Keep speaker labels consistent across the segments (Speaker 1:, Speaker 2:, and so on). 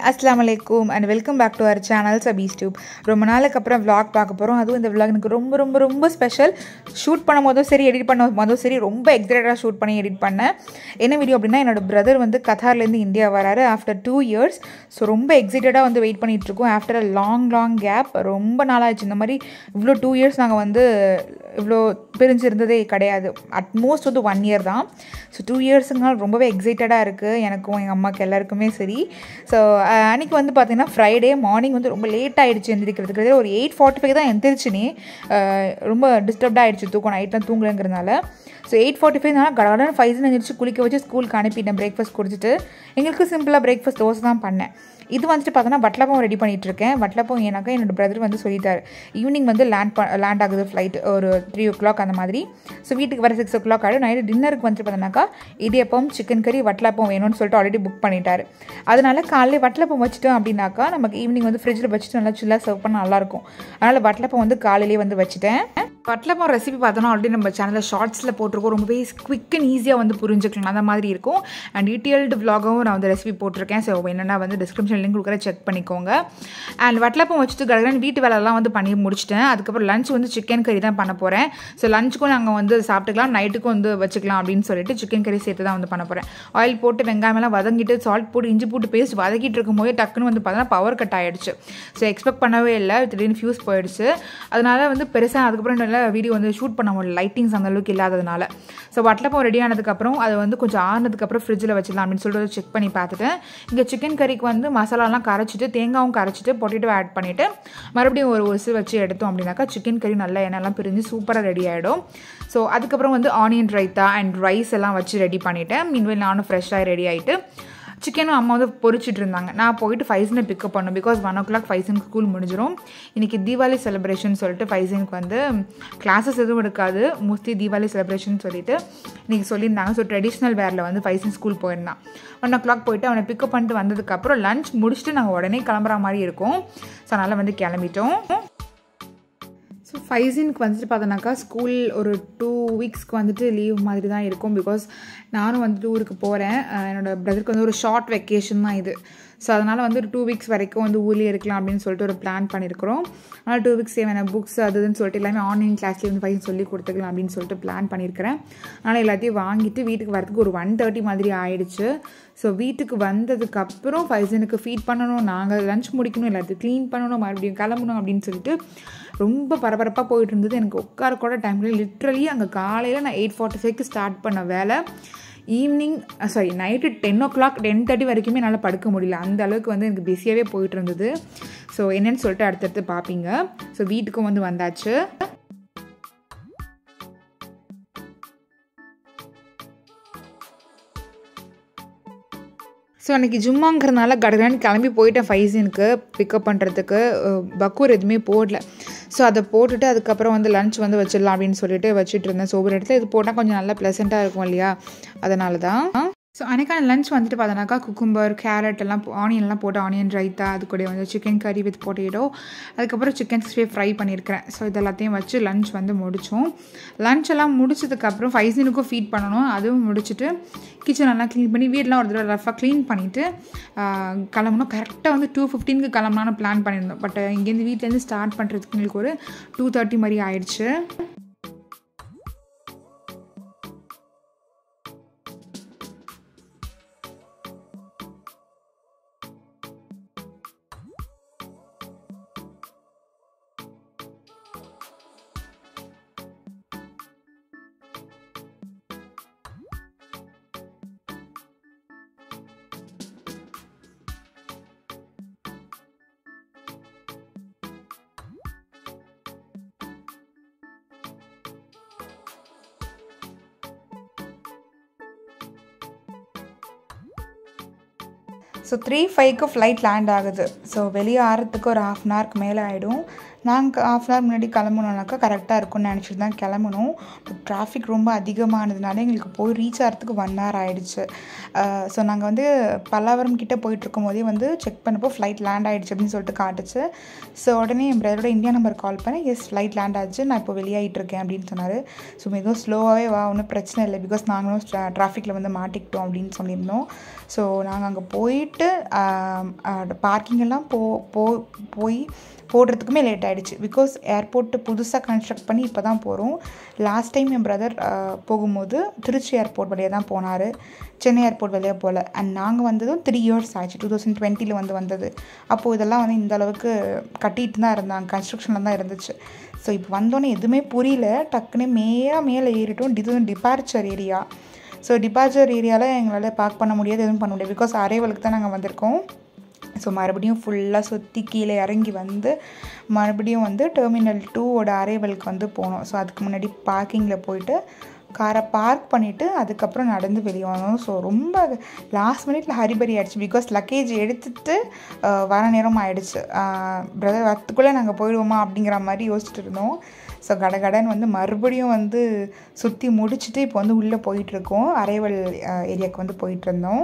Speaker 1: அஸ்லாம் வலைக்கும் and welcome back to our channel Sabees tube ரொம்ப நாளுக்கு அப்புறம் vlog பார்க்க போகிறோம் அதுவும் இந்த vlog எனக்கு ரொம்ப ரொம்ப ரொம்ப ஸ்பெஷல் ஷூட் பண்ணும் போதும் சரி எடிட் பண்ணும் போதும் சரி ரொம்ப எக்ஸைட்டடாக ஷூட் பண்ணி எடிட் பண்ணேன் என்ன வீடியோ அப்படின்னா என்னோட பிரதர் வந்து கத்தார்லேருந்து இந்தியா வராரு ஆஃப்டர் டூ இயர்ஸ் ஸோ ரொம்ப எக்ஸைட்டடாக வந்து வெயிட் பண்ணிட்டு இருக்கோம் after a long long gap ரொம்ப நாளாச்சு இந்த மாதிரி இவ்வளோ டூ இயர்ஸ் நாங்கள் வந்து இவ்வளோ பிரிஞ்சிருந்ததே கிடையாது அட்மோஸ்ட் வந்து ஒன் இயர் தான் ஸோ டூ இயர்ஸுங்கனால ரொம்பவே எக்ஸைட்டடாக இருக்குது எனக்கும் எங்கள் அம்மாவுக்கு எல்லாருக்குமே சரி ஸோ அன்றைக்கி வந்து பார்த்தீங்கன்னா ஃப்ரைடே மார்னிங் வந்து ரொம்ப லேட் ஆகிடுச்சு எந்திரிக்கிறதுக்கு ஒரு எயிட் ஃபார்ட்டி ஃபைவ் தான் எந்திரிச்சுனே அஹ் ரொம்ப டிஸ்டர்ப்டாக ஆகிடுச்சு தூக்கம் நைட்லாம் தூங்கலைங்கிறதுனால ஸோ எயிட் ஃபார்ட்டி ஃபைவ் நான் கடகடன் ஃபைவ் எந்திரிச்சு குளிக்க வச்சு ஸ்கூலுக்கு அனுப்பிட்டேன் பிரேக்ஃபாஸ்ட் கொடுத்துட்டு எங்களுக்கு சிம்பிளாக பிரேக்ஃபாஸ்ட் தோசை தான் பண்ணேன் இது வந்துட்டு பார்த்தோன்னா வட்டலப்பம் ரெடி பண்ணிட்டு இருக்கேன் வட்டலப்பம் எனக்கு என்னோட பிரதர் வந்து சொல்லிட்டார் ஈவினிங் வந்து லேண்ட் ப லேண்ட் ஆகுது ஃப்ளைட் ஒரு த்ரீ ஓ கிளாக் அந்த மாதிரி ஸோ வீட்டுக்கு வர சிக்ஸ் ஓ கிளாக் ஆகிடும் நைட்டு டின்னருக்கு வந்துட்டு பார்த்தோன்னாக்கா இடியப்பம் சிக்கன் கறி வட்டலப்பம் வேணும்னு சொல்லிட்டு ஆல்ரெடி புக் பண்ணிட்டாரு அதனால காலையில் வட்டலப்பம் வச்சுட்டோம் அப்படின்னாக்கா நமக்கு ஈவினிங் வந்து ஃப்ரிட்ஜில் வச்சுட்டு நல்லா சில்லாக சர்வ் பண்ண நல்லாயிருக்கும் அதனால் வட்டலப்பம் வந்து காலையிலேயே வந்து வச்சுட்டேன் வட்டலப்பம் ரெசிபி பார்த்தோன்னா ஆல்ரெடி நம்ம சேனலில் ஷார்ட்ஸில் போட்டிருக்கோம் ரொம்பவே குவிக் அண்ட் ஈஸியாக வந்து புரிஞ்சுக்கலாம் அந்த மாதிரி இருக்கும் அண்ட் டீட்டெயில்டு vlog-வும் நான் வந்து ரெசிபி போட்டிருக்கேன் ஸோ என்னென்னா வந்து டிஸ்கிரிப்ஷன் லிங்க் கொடுக்குற செக் பண்ணிக்கோங்க அண்ட் வட்டலப்பம் வச்சுட்டு கடகடன் வீட்டு வேலைலாம் வந்து பண்ணி முடிச்சிட்டேன் அதுக்கப்புறம் லஞ்ச் வந்து சிக்கன் கறி தான் பண்ண போகிறேன் ஸோ லஞ்சுக்கும் நாங்கள் வந்து சாப்பிட்டுக்கலாம் நைட்டுக்கும் வந்து வச்சுக்கலாம் அப்படின்னு சொல்லிட்டு சிக்கன் கறி சேர்த்து தான் வந்து பண்ண போகிறேன் ஆயில் போட்டு வெங்காயமெல்லாம் வதங்கிட்டு சால்ட் போட்டு இஞ்சி போட்டு பேஸ்ட் வதக்கிட்டு இருக்கும்போது டக்குன்னு வந்து பார்த்தோன்னா பவர் கட் ஆகிடுச்சு ஸோ எக்ஸ்பெக்ட் பண்ணவே இல்லை திடீர்னு ஃபியூஸ் போயிடுச்சு அதனால வந்து பெருசாக அதுக்கப்புறம் நல்லா வீடியோ வந்து ஷூட் பண்ண முடியல லைட்டிங்ஸ் அந்த அளவுக்கு இல்லாததுனால ஸோ வட்டலப்பம் ரெடி ஆனதுக்கப்புறம் அதை வந்து கொஞ்சம் ஆனதுக்கப்புறம் ஃப்ரிட்ஜில் வச்சிடலாம் அப்படின்னு சொல்லிட்டு செக் பண்ணி பார்த்துட்டு இங்கே சிக்கன் கறிக்கு வந்து மசாலாலாம் கரைச்சிட்டு தேங்காவும் கரைச்சிட்டு பொட்டேட்டோ ஆட் பண்ணிவிட்டு மறுபடியும் ஒரு ஒரு வச்சு எடுத்தோம் அப்படின்னாக்கா சிக்கன் கறி நல்லா எண்ணெய்லாம் பிரிஞ்சு சூப்பராக ரெடி ஆகிடும் ஸோ அதுக்கப்புறம் வந்து ஆனியன் ரைத்தா அண்ட் ரைஸ் எல்லாம் வச்சு ரெடி பண்ணிவிட்டேன் மீன்வெல் நானும் ஃப்ரெஷ்ஷாக ரெடி ஆகிட்டு சிக்கனும் அம்மா வந்து பொரிச்சிட்டு இருந்தாங்க நான் போயிட்டு ஃபைசனை பிக்கப் பண்ணோம் பிகாஸ் ஒன் ஓ கிளாக் ஃபைசனுக்கு ஸ்கூல் முடிஞ்சிடும் இன்றைக்கி தீபாவளி செலிப்ரேஷன் சொல்லிட்டு ஃபைசனுக்கு வந்து கிளாஸஸ் எதுவும் இருக்காது மோஸ்ட்லி தீபாவளி செலிப்ரேஷன் சொல்லிட்டு இன்றைக்கி சொல்லியிருந்தாங்க ஸோ ட்ரெடிஷ்னல் வேரில் வந்து ஃபைசன் ஸ்கூல் போயிருந்தான் ஒன் ஓ கிளாக் போயிட்டு அவனை பிக்கப் பண்ணிட்டு வந்ததுக்கப்புறம் லஞ்ச் முடிச்சுட்டு நாங்கள் உடனே கிளம்புற மாதிரி இருக்கும் ஸோ அதனால் வந்து கிளம்பிட்டோம் ஸோ ஃபைசினுக்கு வந்துட்டு பார்த்தோன்னாக்கா ஸ்கூல் ஒரு டூ வீக்ஸ்க்கு வந்துட்டு லீவ் மாதிரி தான் இருக்கும் பிகாஸ் நானும் வந்துட்டு ஊருக்கு போகிறேன் என்னோடய பிரதருக்கு வந்து ஒரு ஷார்ட் வெக்கேஷன் தான் இது ஸோ அதனால் வந்து ஒரு டூ வீக்ஸ் வரைக்கும் வந்து ஊர்லேயே இருக்கலாம் அப்படின்னு சொல்லிட்டு ஒரு பிளான் பண்ணியிருக்கிறோம் அதனால் டூ வீக்ஸ் தேவையான புக்ஸ் அது இதுன்னு சொல்லிட்டு எல்லாமே ஆன்லைன் கிளாஸ்லேயே வந்து ஃபைன் சொல்லி கொடுத்துக்கலாம் அப்படின்னு சொல்லிட்டு பிளான் பண்ணியிருக்கிறேன் அதனால் எல்லாத்தையும் வாங்கிட்டு வீட்டுக்கு வரதுக்கு ஒரு ஒன் தேர்ட்டி மாதிரி ஆயிடுச்சு ஸோ வீட்டுக்கு வந்ததுக்கப்புறம் ஃபைசனுக்கு ஃபீட் பண்ணணும் நாங்கள் லஞ்ச் முடிக்கணும் எல்லாத்தையும் க்ளீன் பண்ணணும் மறுபடியும் கிளம்பணும் அப்படின்னு சொல்லிட்டு ரொம்ப பரபரப்பாக போயிட்டு இருந்தது எனக்கு உட்கார கூட டைமில் லிட்ரலி அங்கே காலையில் நான் எயிட் ஃபார்ட்டி ஃபைவ்க்கு ஸ்டார்ட் பண்ண வேலை evening sorry night ten o'clock ten thirty வரைக்குமே என்னால் படுக்க முடியல அந்த அளவுக்கு வந்து எனக்கு பிஸியாகவே போயிட்டு இருந்தது ஸோ என்னன்னு சொல்லிட்டு அடுத்தடுத்து பார்ப்பீங்க ஸோ வீட்டுக்கும் வந்து வந்தாச்சு ஸோ அன்றைக்கி ஜும்மாங்கிறதுனால கடகடான்னு கிளம்பி போயிட்டேன் ஃபைசினுக்கு பிக்கப் பண்ணுறதுக்கு பக்கூர் எதுவுமே போடல ஸோ அதை போட்டுட்டு அதுக்கப்புறம் வந்து லஞ்ச் வந்து வச்சிடலாம் அப்படின்னு சொல்லிட்டு வச்சுட்டு இருந்தேன் ஸோ ஒரு இடத்துல இது போட்டால் கொஞ்சம் நல்லா ப்ளசண்ட்டாக இருக்கும் இல்லையா அதனால தான் ஸோ அன்றைக்கான லஞ்ச் வந்துட்டு பார்த்தோன்னாக்கா குக்கும்பர் கேரட் எல்லாம் ஆனியன்லாம் போட்டு ஆனியன் ரைத்தா அது கூட வந்து சிக்கன் கறி வித் பொட்டேட்டோ அதுக்கப்புறம் சிக்கன் சிக்ஸ்டி ஃப்ரை பண்ணியிருக்கிறேன் ஸோ இது எல்லாத்தையும் வச்சு லஞ்ச் வந்து முடித்தோம் லஞ்ச் எல்லாம் முடிச்சதுக்கப்புறம் ஃபைசினுக்கும் ஃபீட் பண்ணணும் அதுவும் முடிச்சுட்டு கிச்சன் எல்லாம் க்ளீன் பண்ணி வீடெலாம் ஒரு தடவை ரஃபாக க்ளீன் பண்ணிவிட்டு கிளம்பணும் கரெக்டாக வந்து டூ ஃபிஃப்டீனுக்கு கிளம்பலான்னு பிளான் பண்ணியிருந்தோம் பட் இங்கேருந்து வீட்டிலேருந்து ஸ்டார்ட் பண்ணுறதுக்கு எங்களுக்கு ஒரு டூ தேர்ட்டி மாதிரி ஆயிடுச்சு ஸோ த்ரீ ஃபைவ்க்கு ஃப்ளைட் லேண்ட் ஆகுது ஸோ வெளியே ஆறதுக்கு ஒரு ஹாஃப் அன் ஹவருக்கு மேலே ஆகிடும் நாங்கள் ஆஃப் அன் ஹவர் முன்னாடி கிளம்புனோம்னாக்கா கரெக்டாக இருக்கும்னு நினச்சிட்டு தான் கிளம்பணும் பட் டிராஃபிக் ரொம்ப அதிகமானதுனால எங்களுக்கு போய் ரீச் ஆகிறதுக்கு ஒன் ஹவர் ஆகிடுச்சு ஸோ நாங்கள் வந்து பல்லாவரம் கிட்டே போயிட்டுருக்கும் போதே வந்து செக் பண்ணப்போ ஃப்ளைட் லேண்ட் ஆகிடுச்சு அப்படின்னு சொல்லிட்டு காட்டுச்சு ஸோ உடனே என் பிரதரோட இந்தியா நம்பர் கால் பண்ணேன் எஸ் ஃப்ளைட் லேண்ட் ஆச்சு நான் இப்போ வெளியாகிட்டு இருக்கேன் அப்படின்னு சொன்னார் ஸோ மெதுவும் ஸ்லோவாகவே வா ஒன்றும் பிரச்சனை இல்லை பிகாஸ் நாங்களும் டிராஃபிக்கில் வந்து மாட்டிக்கிட்டோம் அப்படின்னு சொல்லியிருந்தோம் ஸோ நாங்கள் அங்கே போயிட்டு பார்க்கிங் எல்லாம் போ போ போய் போடுறதுக்குமே லேட் ஆகிடுச்சு பிகாஸ் ஏர்போர்ட்டு புதுசாக கன்ஸ்ட்ரக்ட் பண்ணி இப்போ தான் போகிறோம் லாஸ்ட் டைம் என் பிரதர் போகும்போது திருச்சி ஏர்போர்ட் வழியாக தான் போனார் சென்னை ஏர்போர்ட் வழியாக போகல அண்ட் நாங்கள் வந்ததும் த்ரீ இயர்ஸ் ஆச்சு டூ தௌசண்ட் டுவெண்ட்டியில் வந்து வந்தது அப்போது இதெல்லாம் வந்து இந்த அளவுக்கு கட்டிட்டு தான் இருந்தாங்க கன்ஸ்ட்ரக்ஷனில் தான் இருந்துச்சு ஸோ இப்போ வந்தோன்னே எதுவுமே புரியல டக்குன்னு மேலே மேலே ஏறிட்டோம் இது வந்து டிபார்ச்சர் ஏரியா ஸோ டிபார்ச்சர் ஏரியாவில் எங்களால் பார்க் பண்ண முடியாது எதுவும் பண்ண முடியாது பிகாஸ் அரைவலுக்கு தான் நாங்கள் வந்திருக்கோம் ஸோ மறுபடியும் ஃபுல்லாக சுற்றி கீழே இறங்கி வந்து மறுபடியும் வந்து டெர்மினல் டூவோட அரைவலுக்கு வந்து போனோம் ஸோ அதுக்கு முன்னாடி பார்க்கிங்கில் போயிட்டு காரை பார்க் பண்ணிவிட்டு அதுக்கப்புறம் நடந்து வெளியே வந்தோம் ஸோ ரொம்ப லாஸ்ட் மினிட்ல ஹரிபரி ஆகிடுச்சு பிகாஸ் லக்கேஜ் எடுத்துட்டு வர நேரம் ஆகிடுச்சு பிரதர் வரத்துக்குள்ளே நாங்கள் போயிடுவோமா அப்படிங்கிற மாதிரி யோசிச்சுட்டு இருந்தோம் ஸோ கடகடன்னு வந்து மறுபடியும் வந்து சுற்றி முடிச்சுட்டு இப்போ வந்து உள்ளே போயிட்டுருக்கோம் அரைவல் ஏரியாவுக்கு வந்து போயிட்டு இருந்தோம்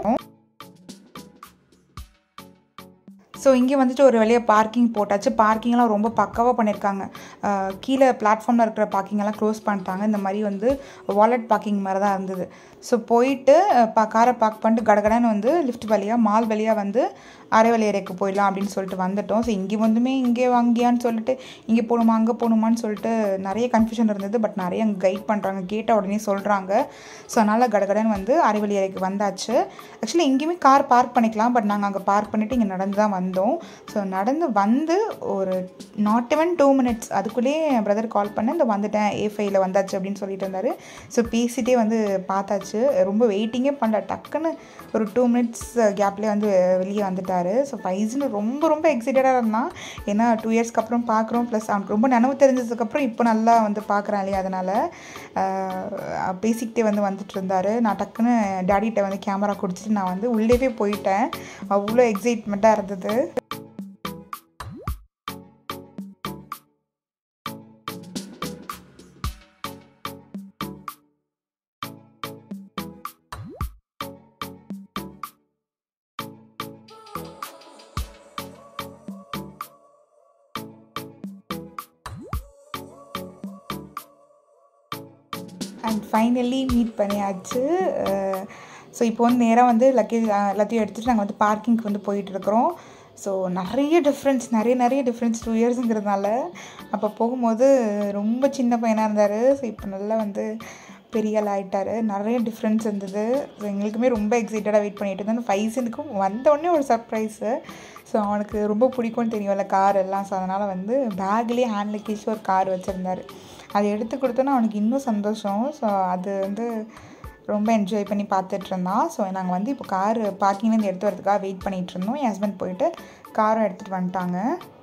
Speaker 1: ஸோ இங்கே வந்துட்டு ஒரு வழியாக பார்க்கிங் போட்டாச்சு பார்க்கிங்லாம் ரொம்ப பக்காவாக பண்ணியிருக்காங்க கீழே பிளாட்ஃபார்மில் இருக்கிற பார்க்கிங்கெல்லாம் க்ளோஸ் பண்ணிட்டாங்க இந்த மாதிரி வந்து வாலெட் பார்க்கிங் மாதிரி தான் இருந்தது ஸோ போயிட்டு பா காரை பார்க் பண்ணிட்டு கடகடன்னு வந்து லிஃப்ட் வழியாக மால் வழியாக வந்து அரைவல் ஏரியாவுக்கு போயிடலாம் அப்படின்னு சொல்லிட்டு வந்துட்டோம் ஸோ இங்கே வந்துமே இங்கே வாங்கியான்னு சொல்லிட்டு இங்கே போகணுமா அங்கே போகணுமான்னு சொல்லிட்டு நிறைய கன்ஃபியூஷன் இருந்தது பட் நிறைய அங்கே கைட் பண்ணுறாங்க கேட்டால் உடனே சொல்கிறாங்க ஸோ அதனால் கடகடன்னு வந்து அரைவல் ஏரியாவுக்கு வந்தாச்சு ஆக்சுவலி எங்கேயுமே கார் பார்க் பண்ணிக்கலாம் பட் நாங்கள் அங்கே பார்க் பண்ணிவிட்டு இங்கே நடந்து தான் வந்தோம் ஸோ நடந்து வந்து ஒரு நாட் even டூ மினிட்ஸ் அதுக்குள்ளேயே என் பிரதர் கால் பண்ண இந்த வந்துட்டேன் ஏ ஃபைவ்ல வந்தாச்சு அப்படின்னு சொல்லிட்டு இருந்தார் ஸோ பேசிகிட்டே வந்து பார்த்தாச்சு ரொம்ப வெயிட்டிங்கே பண்ணல டக்குன்னு ஒரு டூ மினிட்ஸ் கேப்லேயே வந்து வெளியே வந்துட்டார் ஸோ ஃபைஸ்னு ரொம்ப ரொம்ப எக்ஸைட்டடாக இருந்தான் ஏன்னா டூ இயர்ஸ்க்கு அப்புறம் பார்க்குறோம் ப்ளஸ் அவனுக்கு ரொம்ப நினைவு தெரிஞ்சதுக்கப்புறம் இப்போ நல்லா வந்து பார்க்குறான் இல்லையா அதனால் பேசிக்கிட்டே வந்து வந்துட்டு இருந்தார் நான் டக்குன்னு டேடிகிட்ட வந்து கேமரா கொடுத்துட்டு நான் வந்து உள்ளேவே போயிட்டேன் அவ்வளோ எக்ஸைட்மெண்ட்டாக இருந்தது அண்ட் ஃபைனலி மீட் பண்ணியாச்சு ஸோ இப்போ வந்து நேராக வந்து லக்கேஜ் எல்லாத்தையும் எடுத்துகிட்டு நாங்கள் வந்து பார்க்கிங்க்கு வந்து போயிட்டுருக்குறோம் ஸோ நிறைய டிஃப்ரென்ஸ் நிறைய நிறைய டிஃப்ரென்ஸ் டூ இயர்ஸுங்கிறதுனால அப்போ போகும்போது ரொம்ப சின்ன பையனாக இருந்தார் ஸோ இப்போ நல்லா வந்து பெரிய ஆள் ஆகிட்டார் நிறைய டிஃப்ரென்ஸ் இருந்தது ஸோ எங்களுக்குமே ரொம்ப எக்ஸைட்டடாக வெயிட் பண்ணிட்டு இருந்தேன் ஃபைசனுக்கும் வந்தோடனே ஒரு சர்ப்ரைஸு ஸோ அவனுக்கு ரொம்ப பிடிக்கும்னு தெரியும்ல கார் எல்லாம் ஸோ அதனால் வந்து பேக்லேயே ஹேண்ட் லக்கேஜ் ஒரு கார் வச்சுருந்தார் அதை எடுத்து கொடுத்தோன்னா அவனுக்கு இன்னும் சந்தோஷம் ஸோ அது வந்து ரொம்ப என்ஜாய் பண்ணி பார்த்துட்டு இருந்தான் ஸோ நாங்கள் வந்து இப்போ கார் பார்க்கிங்லேருந்து எடுத்து வரதுக்காக வெயிட் பண்ணிகிட்டு இருந்தோம் என் ஹஸ்பண்ட் போயிட்டு காரும் எடுத்துகிட்டு வந்துட்டாங்க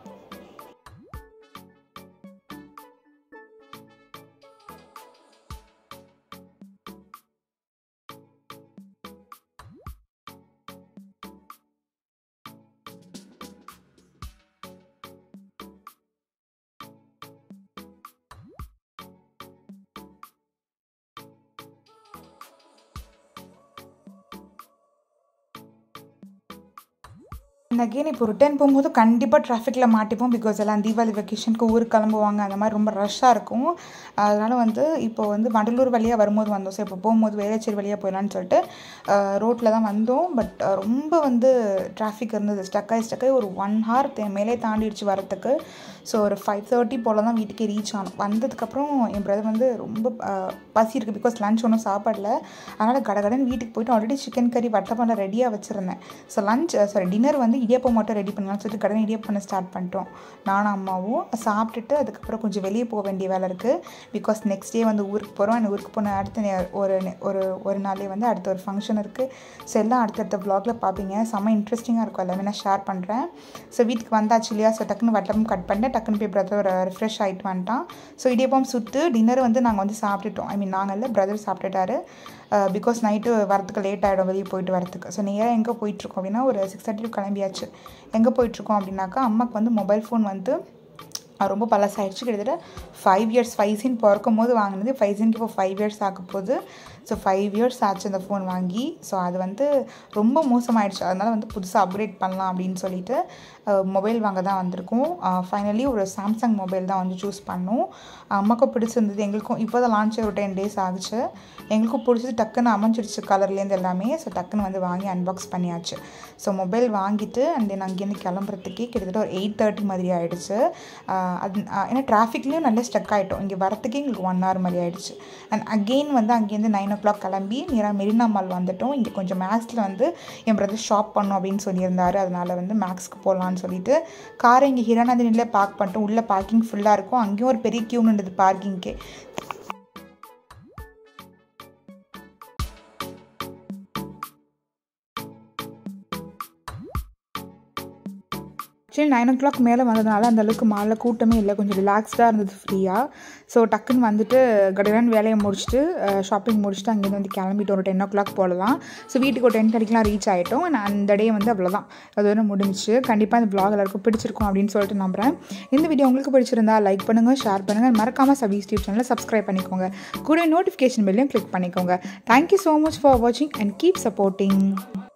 Speaker 1: அண்ட் அகெயின் இப்போ ரிட்டர்ன் போகும்போது கண்டிப்பாக டிராஃபிக்கில் மாட்டிப்போம் பிகாஸ் எல்லாம் தீபாவளி வெக்கேஷனுக்கு ஊருக்கு கிளம்புவாங்க அந்த மாதிரி ரொம்ப ரஷ்ஷாக இருக்கும் அதனால் வந்து இப்போ வந்து வண்டலூர் வழியாக வரும்போது வந்தோம் ஸோ இப்போ போகும்போது வேளச்சேரி வழியாக போயிடலான்னு சொல்லிட்டு ரோட்டில் தான் வந்தோம் பட் ரொம்ப வந்து டிராஃபிக் இருந்தது ஸ்டக்காகி ஸ்டக்காகி ஒரு ஒன் ஹார் மேலே தாண்டிடுச்சு வரத்துக்கு ஸோ ஒரு ஃபைவ் தேர்ட்டி போல் தான் வீட்டுக்கே ரீச் ஆனோம் வந்ததுக்கப்புறம் என் பிரதர் வந்து ரொம்ப பசி இருக்குது பிகாஸ் லஞ்ச் ஒன்றும் சாப்பாடல அதனால் கடகடன் வீட்டுக்கு போயிட்டு ஆல்ரெடி சிக்கன் கறி வட்டப்பான ரெடியாக வச்சுருந்தேன் ஸோ லஞ்ச் சாரி டின்னர் வந்து இடியாப்பம் மட்டும் ரெடி பண்ணலாம்னு சொல்லிட்டு கடன் இடியாப்பம் பண்ண ஸ்டார்ட் பண்ணிட்டோம் நானும் அம்மாவும் சாப்பிட்டுட்டு அதுக்கப்புறம் கொஞ்சம் வெளியே போக வேண்டிய வேலை இருக்குது பிகாஸ் நெக்ஸ்ட் டே வந்து ஊருக்கு போகிறோம் அந்த ஊருக்கு போன அடுத்த ஒரு ஒரு ஒரு நாளே வந்து அடுத்த ஒரு ஃபங்க்ஷன் இருக்குது ஸோ எல்லாம் அடுத்தடுத்த வ்ளாகில் பார்ப்பீங்க செம்ம இன்ட்ரெஸ்டிங்காக இருக்கும் எல்லாமே நான் ஷேர் பண்ணுறேன் ஸோ வீட்டுக்கு வந்தாச்சு இல்லையா ஸோ டக்குன்னு வட்டமும் கட் பண்ணிட்டு டக்குன்னு போய் பிரதர் ரிஃப்ரெஷ் ஆகிட்டு வந்துட்டான் ஸோ இடியப்பம் சுட்டு டின்னர் வந்து நாங்கள் வந்து சாப்பிட்டுட்டோம் ஐ மீன் நாங்கள் இல்லை பிரதர் சாப்பிட்டுட்டாரு பிகாஸ் நைட்டு வரத்துக்கு லேட் ஆகிடும் வெளியே போயிட்டு வரத்துக்கு ஸோ நேராக எங்கே போயிட்டுருக்கோம் அப்படின்னா ஒரு சிக்ஸ் தேர்ட்டி கிளம்பியாச்சு எங்கே போயிட்டுருக்கோம் அப்படின்னாக்கா அம்மாவுக்கு வந்து மொபைல் ஃபோன் வந்து அது ரொம்ப பழசாயிடுச்சு கிட்டத்தட்ட ஃபைவ் இயர்ஸ் ஃபைவ் சீன் பிறக்கும் போது வாங்கினது ஃபைவ் சீனுக்கு இப்போ ஃபைவ் இயர்ஸ் ஆக போகுது ஸோ ஃபைவ் இயர்ஸ் ஆச்சு அந்த ஃபோன் வாங்கி ஸோ அது வந்து ரொம்ப மோசமாயிடுச்சு அதனால் வந்து புதுசாக அப்கிரேட் பண்ணலாம் அப்படின்னு சொல்லிட்டு மொபைல் வாங்க தான் வந்திருக்கோம் ஃபைனலி ஒரு சாம்சங் மொபைல் தான் வந்து சூஸ் பண்ணோம் அம்மாக்கும் பிடிச்சிருந்தது எங்களுக்கும் இப்போ தான் லான்ச் ஒரு டென் டேஸ் ஆகுச்சு எங்களுக்கும் பிடிச்சது டக்குன்னு அமைஞ்சிடுச்சு கலர்லேருந்து எல்லாமே ஸோ டக்குன்னு வந்து வாங்கி அன்பாக்ஸ் பண்ணியாச்சு ஸோ மொபைல் வாங்கிட்டு அண்ட் தென் அங்கேருந்து கிளம்புறதுக்கே கிட்டத்தட்ட ஒரு எயிட் தேர்ட்டி மாதிரி ஆகிடுச்சு அது ஏன்னா டிராஃபிக்லேயும் நல்லா ஸ்டக் ஆகிட்டோம் இங்கே வரத்துக்கே எங்களுக்கு ஒன் ஹவர் மாதிரி ஆகிடுச்சு அண்ட் அகெயின் வந்து அங்கேருந்து நைன் ஓ கிளாக் கிளம்பி நேராக மெரினா மால் வந்துட்டோம் இங்கே கொஞ்சம் மேக்ஸில் வந்து என் பிரதர் ஷாப் பண்ணும் அப்படின்னு சொல்லியிருந்தாரு அதனால் வந்து மேக்ஸ்க்கு போகலான்னு சொல்லிட்டு காரை இங்கே ஹிரானந்தினிலே பார்க் பண்ணிட்டோம் உள்ளே பார்க்கிங் ஃபுல்லாக இருக்கும் அங்கேயும் ஒரு பெரிய க்யூ நின்றுது பார்க்கிங்க்கே ஆக்சுவலி நைன் ஓ கிளாக் மேலே வந்ததுனால அந்தளவுக்கு மாலில் கூட்டமே இல்லை கொஞ்சம் ரிலாக்ஸ்டாக இருந்தது ஃப்ரீயாக ஸோ டக்குன்னு வந்துட்டு கடகடன் வேலையை முடிச்சுட்டு ஷாப்பிங் முடிச்சுட்டு அங்கேருந்து வந்து கிளம்பிட்டு ஒரு டென் ஓ கிளாக் போலலாம் ஸோ வீட்டுக்கு ஒரு டென் தேர்ட்டிக்கெலாம் ரீச் ஆகிட்டோம் அண்ட் அந்த டே வந்து அவ்வளோதான் அது வந்து முடிஞ்சிச்சு கண்டிப்பாக இந்த ப்ளாக் எல்லாருக்கும் பிடிச்சிருக்கும் அப்படின்னு சொல்லிட்டு நம்புகிறேன் இந்த வீடியோ உங்களுக்கு பிடிச்சிருந்தா லைக் பண்ணுங்கள் ஷேர் பண்ணுங்கள் மறக்காமல் சபீஸ் டியூப் சேனலை சப்ஸ்கிரைப் பண்ணிக்கோங்க கூட நோட்டிஃபிகேஷன் பெல்லையும் கிளிக் பண்ணிக்கோங்க தேங்க்யூ ஸோ மச் ஃபார் வாட்சிங் அண்ட் கீப் சப்போர்ட்டிங்